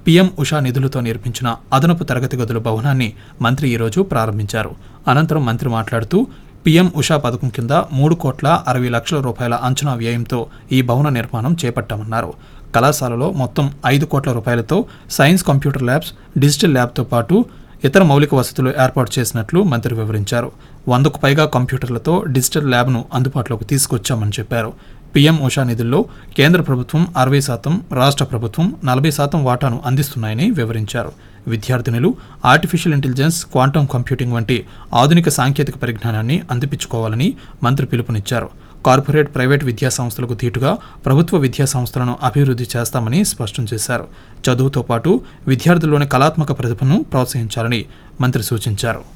PM Usha నిధులతో నిర్మించిన అదనపు తరగతి గదుల భవనాన్ని మంత్రి ఈరోజు ప్రారంభించారు అనంతరం మంత్రి మాట్లాడుతూ పీఎం ఉషా పథకం కింద మూడు కోట్ల అరవై లక్షల రూపాయల అంచనా వ్యయంతో ఈ భవన నిర్మాణం చేపట్టామన్నారు కళాశాలలో మొత్తం ఐదు కోట్ల రూపాయలతో సైన్స్ కంప్యూటర్ ల్యాబ్స్ డిజిటల్ ల్యాబ్తో పాటు ఇతర మౌలిక వసతులు ఏర్పాటు చేసినట్లు మంత్రి వివరించారు వందకు పైగా కంప్యూటర్లతో డిజిటల్ ల్యాబ్ను అందుబాటులోకి తీసుకొచ్చామని చెప్పారు పీఎం ఉషా నిధుల్లో కేంద్ర ప్రభుత్వం అరవై శాతం రాష్ట్ర ప్రభుత్వం నలభై శాతం వాటాను అందిస్తున్నాయని వివరించారు విద్యార్థినులు ఆర్టిఫిషియల్ ఇంటెలిజెన్స్ క్వాంటమ్ కంప్యూటింగ్ వంటి ఆధునిక సాంకేతిక పరిజ్ఞానాన్ని అందిపించుకోవాలని మంత్రి పిలుపునిచ్చారు కార్పొరేట్ ప్రైవేట్ విద్యా సంస్థలకు ధీటుగా ప్రభుత్వ విద్యా సంస్థలను అభివృద్ధి చేస్తామని స్పష్టం చేశారు చదువుతో పాటు విద్యార్థుల్లోని కళాత్మక ప్రతిభను ప్రోత్సహించాలని మంత్రి సూచించారు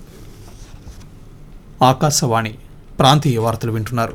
ఆకాశవాణి ప్రాంతీయ వార్తలు వింటున్నారు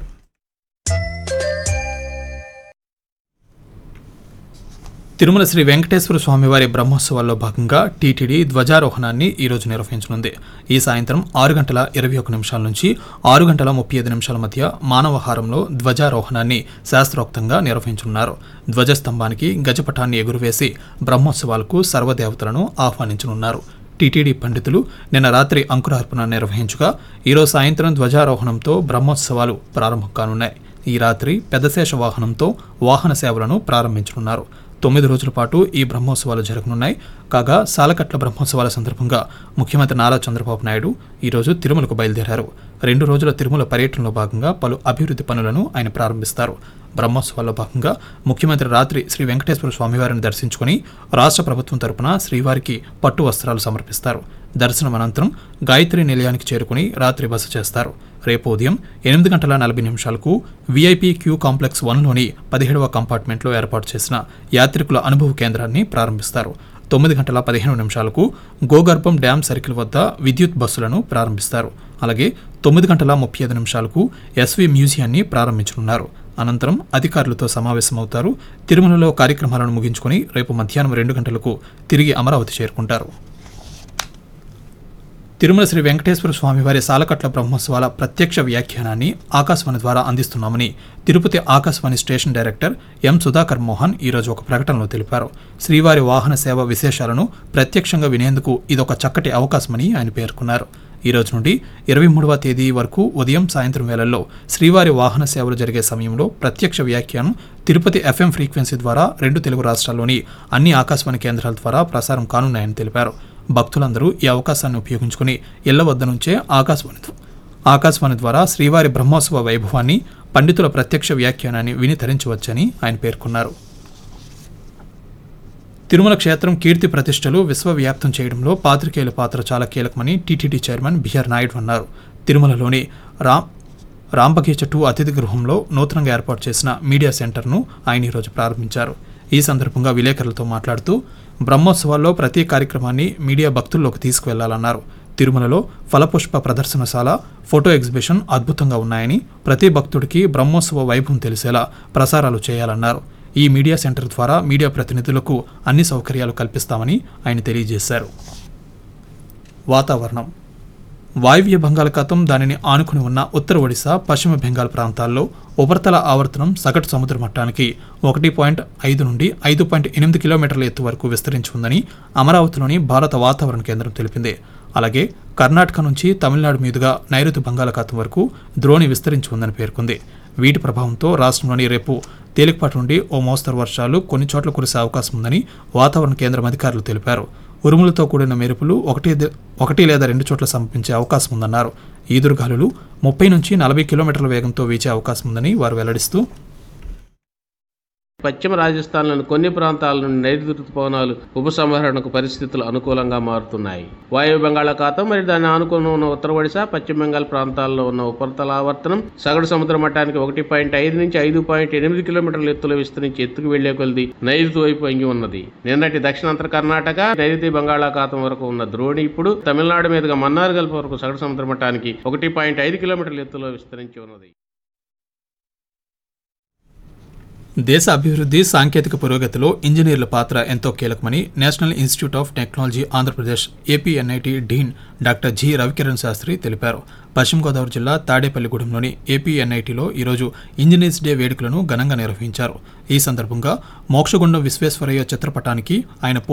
తిరుమల శ్రీ వెంకటేశ్వర స్వామివారి బ్రహ్మోత్సవాల్లో భాగంగా టీటీడీ ధ్వజారోహణాన్ని ఈరోజు నిర్వహించనుంది ఈ సాయంత్రం ఆరు గంటల ఇరవై ఒక నిమిషాల నుంచి ఆరు గంటల ముప్పై ఐదు నిమిషాల మధ్య మానవహారంలో ధ్వజారోహణాన్ని శాస్త్రోక్తంగా నిర్వహించనున్నారు ధ్వజస్తంభానికి గజపటాన్ని ఎగురవేసి బ్రహ్మోత్సవాలకు సర్వదేవతలను ఆహ్వానించనున్నారు టీటీడీ పండితులు నిన్న రాత్రి అంకురార్పణ నిర్వహించగా ఈరోజు సాయంత్రం ధ్వజారోహణంతో బ్రహ్మోత్సవాలు ప్రారంభం కానున్నాయి ఈ రాత్రి పెద్దశేష వాహనంతో వాహన సేవలను ప్రారంభించనున్నారు తొమ్మిది రోజుల పాటు ఈ బ్రహ్మోత్సవాలు జరగనున్నాయి కాగా సాలకట్ల బ్రహ్మోత్సవాల సందర్భంగా ముఖ్యమంత్రి నారా చంద్రబాబు నాయుడు ఈరోజు తిరుమలకు బయలుదేరారు రెండు రోజుల తిరుమల పర్యటనలో భాగంగా పలు అభివృద్ధి పనులను ఆయన ప్రారంభిస్తారు బ్రహ్మోత్సవాల్లో భాగంగా ముఖ్యమంత్రి రాత్రి శ్రీ వెంకటేశ్వర స్వామివారిని దర్శించుకుని రాష్ట్ర ప్రభుత్వం తరపున శ్రీవారికి పట్టు వస్త్రాలు సమర్పిస్తారు దర్శనం అనంతరం గాయత్రి నిలయానికి చేరుకుని రాత్రి బస చేస్తారు రేపు ఉదయం ఎనిమిది గంటల నలభై నిమిషాలకు వీఐపీ క్యూ కాంప్లెక్స్ వన్లోని పదిహేడవ కంపార్ట్మెంట్లో ఏర్పాటు చేసిన యాత్రికుల అనుభవ కేంద్రాన్ని ప్రారంభిస్తారు తొమ్మిది గంటల పదిహేను నిమిషాలకు గోగర్భం డ్యామ్ సర్కిల్ వద్ద విద్యుత్ బస్సులను ప్రారంభిస్తారు అలాగే తొమ్మిది గంటల ముప్పై ఐదు నిమిషాలకు ఎస్వి మ్యూజియాన్ని ప్రారంభించనున్నారు అనంతరం అధికారులతో సమావేశమవుతారు తిరుమలలో కార్యక్రమాలను ముగించుకొని రేపు మధ్యాహ్నం రెండు గంటలకు తిరిగి అమరావతి చేరుకుంటారు తిరుమల శ్రీ వెంకటేశ్వర స్వామివారి సాలకట్ల బ్రహ్మోత్సవాల ప్రత్యక్ష వ్యాఖ్యానాన్ని ఆకాశవాణి ద్వారా అందిస్తున్నామని Tirupati Akashvani station director M Sudhakar Mohan ఈరోజు ఒక ప్రకటనలో తెలిపారు శ్రీవారి వాహన సేవ విశేషాలను ప్రత్యక్షంగా వినేందుకు ఇదొక చక్కటి అవకాశమని ఆయన పేర్కొన్నారు ఈ రోజు నుండి ఇరవై మూడవ తేదీ వరకు ఉదయం సాయంత్రం వేళల్లో శ్రీవారి వాహన సేవలు జరిగే సమయంలో ప్రత్యక్ష వ్యాఖ్యానం తిరుపతి ఎఫ్ఎం ఫ్రీక్వెన్సీ ద్వారా రెండు తెలుగు రాష్ట్రాల్లోని అన్ని ఆకాశవాణి కేంద్రాల ద్వారా ప్రసారం కానున్నాయని తెలిపారు భక్తులందరూ ఈ అవకాశాన్ని ఉపయోగించుకుని ఇళ్ల వద్ద నుంచే ఆకాశవాణి ద్వా- ఆకాశవాణి ద్వారా శ్రీవారి బ్రహ్మోత్సవ వైభవాన్ని పండితుల ప్రత్యక్ష వ్యాఖ్యానాన్ని విని తరించవచ్చని ఆయన పేర్కొన్నారు తిరుమల క్షేత్రం కీర్తి ప్రతిష్టలు విశ్వవ్యాప్తం చేయడంలో పాత్రికేయుల పాత్ర చాలా కీలకమని టీటీడీ చైర్మన్ బిఆర్ నాయుడు అన్నారు తిరుమలలోని రామ్ రాంబగీచ టూ అతిథి గృహంలో నూతనంగా ఏర్పాటు చేసిన మీడియా సెంటర్ను ఆయన ఈరోజు ప్రారంభించారు ఈ సందర్భంగా విలేకరులతో మాట్లాడుతూ బ్రహ్మోత్సవాల్లో ప్రతి కార్యక్రమాన్ని మీడియా భక్తుల్లోకి తీసుకువెళ్లాలన్నారు తిరుమలలో ఫలపుష్ప ప్రదర్శనశాల ఫోటో ఎగ్జిబిషన్ అద్భుతంగా ఉన్నాయని ప్రతి భక్తుడికి బ్రహ్మోత్సవ వైభవం తెలిసేలా ప్రసారాలు చేయాలన్నారు ఈ మీడియా సెంటర్ ద్వారా మీడియా ప్రతినిధులకు అన్ని సౌకర్యాలు కల్పిస్తామని ఆయన తెలియజేశారు వాతావరణం వాయువ్య బంగాళాఖాతం దానిని ఆనుకుని ఉన్న ఉత్తర ఒడిశా పశ్చిమ బెంగాల్ ప్రాంతాల్లో ఉపరితల ఆవర్తనం సగటు సముద్ర మట్టానికి ఒకటి పాయింట్ ఐదు నుండి ఐదు పాయింట్ ఎనిమిది కిలోమీటర్ల ఎత్తు వరకు విస్తరించి ఉందని అమరావతిలోని భారత వాతావరణ కేంద్రం తెలిపింది అలాగే కర్ణాటక నుంచి తమిళనాడు మీదుగా నైరుతి బంగాళాఖాతం వరకు ద్రోణి విస్తరించి ఉందని పేర్కొంది వీటి ప్రభావంతో రాష్ట్రంలోని రేపు తేలికపాటి నుండి ఓ మోస్తరు వర్షాలు కొన్ని చోట్ల కురిసే అవకాశం ఉందని వాతావరణ కేంద్రం అధికారులు తెలిపారు ఉరుములతో కూడిన మెరుపులు ఒకటి ఒకటి లేదా రెండు చోట్ల సంభవించే అవకాశం ఉందన్నారు ఈదురుగాలులు ముప్పై నుంచి నలభై కిలోమీటర్ల వేగంతో వీచే అవకాశం ఉందని వారు వెల్లడిస్తూ పశ్చిమ రాజస్థాన్లోని కొన్ని ప్రాంతాల నుండి నైరుతి ఋతుపవనాలు ఉపసంహరణకు పరిస్థితులు అనుకూలంగా మారుతున్నాయి వాయు బంగాళాఖాతం మరియు దాన్ని ఆనుకుని ఉన్న ఉత్తర ఒడిశా పశ్చిమ బెంగాల్ ప్రాంతాల్లో ఉన్న ఉపరితల ఆవర్తనం సగటు సముద్ర మట్టానికి ఒకటి పాయింట్ ఐదు నుంచి ఐదు పాయింట్ ఎనిమిది కిలోమీటర్ల ఎత్తులో విస్తరించి ఎత్తుకు వెళ్లే కొలది నైరుతి వైపు అంగి ఉన్నది నిన్నటి దక్షిణాంతర కర్ణాటక నైరుతి బంగాళాఖాతం వరకు ఉన్న ద్రోణి ఇప్పుడు తమిళనాడు మీదుగా మన్నార్ గల్ఫ్ వరకు సగటు సముద్ర మట్టానికి ఒకటి పాయింట్ ఐదు కిలోమీటర్ల ఎత్తులో విస్తరించి ఉన్నది దేశ అభివృద్ధి సాంకేతిక పురోగతిలో ఇంజనీర్ల పాత్ర ఎంతో కీలకమని national institute of technology Andhra Pradesh AP NIT dean doctor G Ravikiran Sastry తెలిపారు పశ్చిమ గోదావరి జిల్లా తాడేపల్లిగూడెంలోని ఏపీఎన్ఐటిలో ఈరోజు ఇంజనీర్స్ డే వేడుకలను ఘనంగా నిర్వహించారు ఈ సందర్భంగా మోక్షగుండం విశ్వేశ్వరయ్య చిత్రపటానికి ఆయన